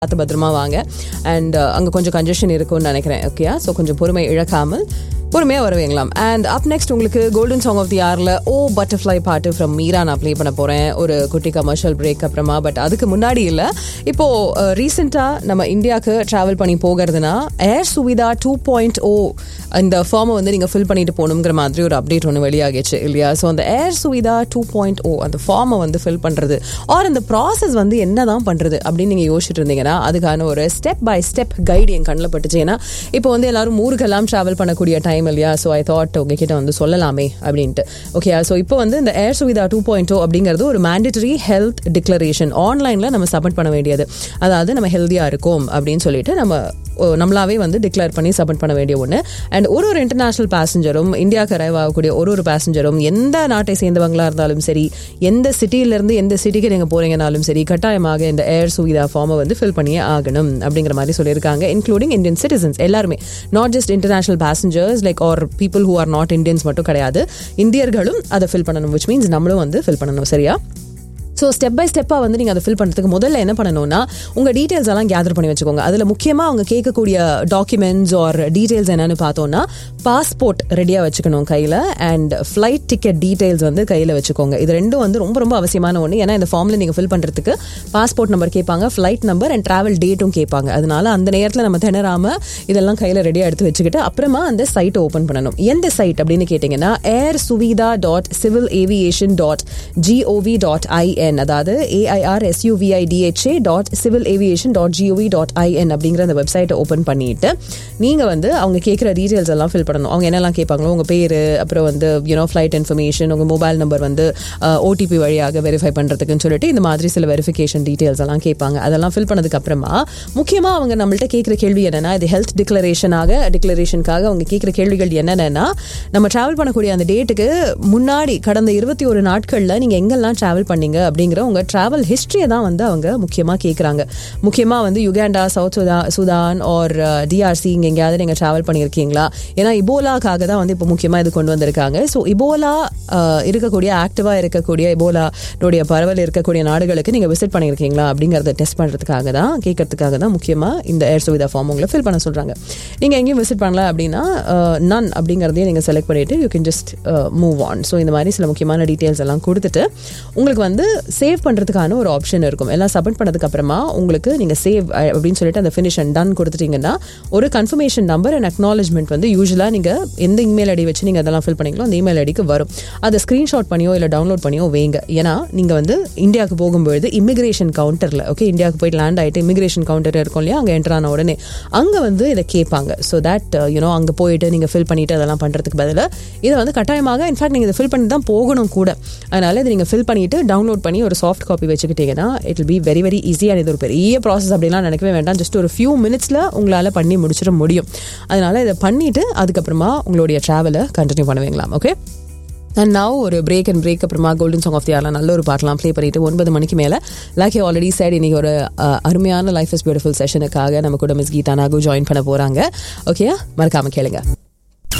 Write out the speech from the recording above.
பார்த்து பத்திரமா வாங்க அண்ட் அங்கே கொஞ்சம் கன்ஜெஷன் இருக்கும்னு நினைக்கிறேன் ஓகேயா ஸோ கொஞ்சம் பொறுமை இழக்காமல் பொறுமையாக வரவேங்கலாம் அண்ட் அப் நெக்ஸ்ட் உங்களுக்கு கோல்டன் சாங் ஆஃப் தி இயரில் ஓ பட்டர்ஃப்ளை பாட்டு ஃப்ரம் மீரா நான் ப்ளே பண்ண போகிறேன் ஒரு குட்டி கமர்ஷியல் பிரேக் அப்புறமா பட் அதுக்கு முன்னாடி இல்லை இப்போது ரீசெண்டாக நம்ம இந்தியாவுக்கு ட்ராவல் பண்ணி போகிறதுனா Air Suvidha two point O இந்த ஃபார்மை வந்து நீங்கள் ஃபில் பண்ணிட்டு போகணுங்கிற மாதிரி ஒரு அப்டேட் ஒன்று வெளியாகிச்சு இல்லையா ஸோ அந்த Air Suvidha two point O அந்த ஃபார்மை வந்து ஃபில் பண்ணுறது ஆர் அந்த ப்ராசஸ் வந்து என்ன தான் பண்ணுறது அப்படின்னு நீங்கள் யோசிச்சுட்டு இருந்தீங்கன்னா அதுக்கான ஒரு ஸ்டெப் பை ஸ்டெப் கைடு என் கண்ணில் பட்டுச்சு ஏன்னா இப்போ வந்து எல்லாரும் ஊருக்கெல்லாம் ட்ராவல் பண்ணக்கூடிய டைம் இல்லையா ஸோ ஐ தாட் உங்ககிட்ட வந்து சொல்லலாமே அப்படின்ட்டு ஓகே ஸோ இப்போ வந்து இந்த ஏர் சுவிதா டூ பாயிண்ட் அப்படிங்கிறது ஒரு மேண்டட்டரி ஹெல்த் டிக்ளரேஷன் ஆன்லைனில் நம்ம சப்மிட் பண்ண வேண்டியது அதாவது நம்ம ஹெல்த்தியாக இருக்கோம் அப்படின்னு சொல்லிட்டு நம்ம நம்மளாவே வந்து டிக்ளேர் பண்ணி சப்மிட் பண்ண வேண்டிய ஒன்று அண்ட் ஒரு ஒரு இன்டர்நேஷனல் பேசஞ்சரும் இந்தியாவுக்கு அரைவ் ஆகக்கூடிய ஒரு ஒரு பேசஞ்சரும் எந்த நாட்டை சேர்ந்தவங்களா இருந்தாலும் சரி எந்த சிட்டியிலேருந்து எந்த சிட்டிக்கு நீங்கள் போறீங்கனாலும் சரி கட்டாயமாக இந்த ஏர் சுவிதா ஃபார்மை வந்து ஃபில் பண்ணியே ஆகணும் அப்படிங்கிற மாதிரி சொல்லியிருக்காங்க இன்க்ளூடிங் இந்தியன் சிட்டிசன்ஸ் எல்லாருமே not just international passengers like are people who are not Indians மட்டும் கிடையாது இந்தியர்களும் அதை ஃபில் பண்ணணும் விச் மீன்ஸ் நம்மளும் வந்து ஃபில் பண்ணணும் சரியா ஸோ ஸ்டெப் பை ஸ்டெப்பாக வந்து நீங்கள் அதை ஃபில் பண்ணுறதுக்கு முதல்ல என்ன பண்ணணும்னா உங்கள் டீட்டெயில்ஸ் எல்லாம் கேதர் பண்ணி வச்சுக்கோங்க அதில் முக்கியமாக அவங்க கேட்கக்கூடிய டாக்குமெண்ட்ஸ் ஆர் டீட்டெயில்ஸ் என்னன்னு பார்த்தோன்னா பாஸ்போர்ட் ரெடியாக வச்சுக்கணும் கையில் அண்ட் ஃப்ளைட் டிக்கெட் டீட்டெயில்ஸ் வந்து கையில் வச்சுக்கோங்க இது ரெண்டும் வந்து ரொம்ப ரொம்ப அவசியமான ஒன்று ஏன்னா இந்த ஃபார்மில் நீங்கள் ஃபில் பண்ணுறதுக்கு பாஸ்போர்ட் நம்பர் கேட்பாங்க ஃப்ளைட் நம்பர் அண்ட் ட்ராவல் டேட்டும் கேட்பாங்க அதனால அந்த நேரத்தில் நம்ம திணறாமல் இதெல்லாம் கையில் ரெடியாக எடுத்து வச்சுக்கிட்டு அப்புறமா அந்த சைட்டை ஓப்பன் பண்ணணும் எந்த சைட் அப்படின்னு கேட்டிங்கன்னா Air Suvidha dot civil aviation dot GOV dot IN IN அதாவது AIR SUVIDHA dot civil aviation dot GOV dot IN அப்படிங்கிற அந்த வெப்சைட்டை ஓப்பன் பண்ணிட்டு நீங்கள் வந்து அவங்க கேட்குற டீட்டெயில்ஸ் எல்லாம் ஃபில் பண்ணணும் அவங்க என்னெல்லாம் கேட்பாங்களோ உங்கள் பேர் அப்புறம் வந்து யூனோ ஃப்ளைட் இன்ஃபர்மேஷன் உங்கள் மொபைல் நம்பர் வந்து ஓடிபி வழியாக வெரிஃபை பண்ணுறதுக்குன்னு சொல்லிட்டு இந்த மாதிரி சில வெரிஃபிகேஷன் டீட்டெயில்ஸ் எல்லாம் கேட்பாங்க அதெல்லாம் ஃபில் பண்ணதுக்கு அப்புறமா முக்கியமாக அவங்க நம்மள்ட்ட கேட்குற கேள்வி என்னன்னா இது ஹெல்த் டிக்ளரேஷனாக டிக்ளரேஷனுக்காக அவங்க கேட்குற கேள்விகள் என்னென்னா நம்ம ட்ராவல் பண்ணக்கூடிய அந்த டேட்டுக்கு முன்னாடி கடந்த இருபத்தி ஒரு நாட்களில் நீங்கள் எங்கெல்லாம் ட்ராவல் பண்ணீங்க அப்படிங்கிற உங்கள் ட்ராவல் ஹிஸ்ட்ரியை தான் வந்து அவங்க முக்கியமாக கேட்குறாங்க முக்கியமாக வந்து யுகாண்டா சவுத் சுதா சுதான் ஆர் டிஆர்சி இங்கே எங்கேயாவது நீங்கள் ட்ராவல் பண்ணியிருக்கீங்களா ஏன்னா இபோலாக்காக தான் வந்து இப்போ முக்கியமாக இது கொண்டு வந்திருக்காங்க ஸோ இபோலா இருக்கக்கூடிய ஆக்டிவாக இருக்கக்கூடிய இபோலானுடைய பரவல் இருக்கக்கூடிய நாடுகளுக்கு நீங்கள் விசிட் பண்ணியிருக்கீங்களா அப்படிங்கிறத டெஸ்ட் பண்ணுறதுக்காக தான் கேட்கறதுக்காக தான் முக்கியமாக இந்த ஏர் சுவிதா ஃபார்ம் உங்களை ஃபில் பண்ண சொல்கிறாங்க நீங்கள் எங்கேயும் விசிட் பண்ணல அப்படின்னா நன் அப்படிங்கிறதையும் நீங்கள் செலக்ட் பண்ணிவிட்டு you can just move on so இந்த மாதிரி சில முக்கியமான டீட்டெயில்ஸ் எல்லாம் கொடுத்துட்டு உங்களுக்கு வந்து சேவ் பண்ணுறதுக்கான ஒரு ஆப்ஷன் இருக்கும் எல்லாம் சப்மிட் பண்ணதுக்கு அப்புறமா உங்களுக்கு நீங்கள் சேவ் அப்படின்னு சொல்லிட்டு அந்த ஃபினிஷ் அண்ட் டன் கொடுத்துட்டீங்கன்னா ஒரு கன்ஃபர்மேஷன் நம்பர் அண்ட் அக்னாலஜ்மெண்ட் வந்து யூஸ்வலாக நீங்கள் எந்த இமெயில் ஐடி வச்சு நீங்கள் அதெல்லாம் ஃபில் பண்ணீங்களோ அந்த இமெயில் ஐடிக்கு வரும் அதை ஸ்க்ரீன்ஷாட் பண்ணியோ இல்லை டவுன்லோட் பண்ணியோ வைங்க ஏன்னா நீங்கள் வந்து இந்தியாவுக்கு போகும்பொழுது இமிகிரேஷன் கவுண்டரில் ஓகே இந்தியாவுக்கு போயிட்டு லேண்ட் ஆகிட்டு இமிகிரேஷன் கவுண்டர் இருக்கும் இல்லையா அங்கே என்ட்ரான உடனே அங்கே வந்து இதை கேட்பாங்க ஸோ தட் யூனோ அங்கே போயிட்டு நீங்கள் ஃபில் பண்ணிவிட்டு அதெல்லாம் பண்ணுறதுக்கு பதிலாக இதை வந்து கட்டாயமாக இன்ஃபேக்ட் நீங்கள் இதை ஃபில் பண்ணி தான் போகணும் கூட அதனால் இதை நீங்கள் ஃபில் பண்ணிவிட்டு டவுன்லோட் பண்ணி ஒரு சாஃப்ட் காப்பி வச்சுக்கிட்டீங்கன்னா it will be very very ஈஸியாக இது ஒரு பெரிய ப்ராசஸ் அப்படிலாம் நினைக்கவே வேண்டாம் ஜஸ்ட் ஒரு ஃபியூ மினிட்ஸில் உங்களால் பண்ணி முடிச்சிட முடியும் அதனால் இதை பண்ணிவிட்டு அதுக்கப்புறமா உங்களுடைய ட்ராவலை கண்டினியூ பண்ணுவீங்களாம் ஓகே அண்ட் நான் ஒரு பிரேக் அண்ட் பிரேக் அப்புறமா கோல்டன் சாங் ஆஃப் தி ஆர்லாம் நல்ல ஒரு பாட்டெலாம் ப்ளே பண்ணிட்டு ஒன்பது மணிக்கு மேலே லைக் யூ ஆல்ரெடி சைட் இன்னைக்கு ஒரு அருமையான லைஃப் இஸ் பியூட்டிஃபுல் செஷனுக்காக நம்ம கூட மிஸ் கீதா நாகு ஜாயின் பண்ண போகிறாங்க ஓகேயா மறக்காமல் கேளுங்க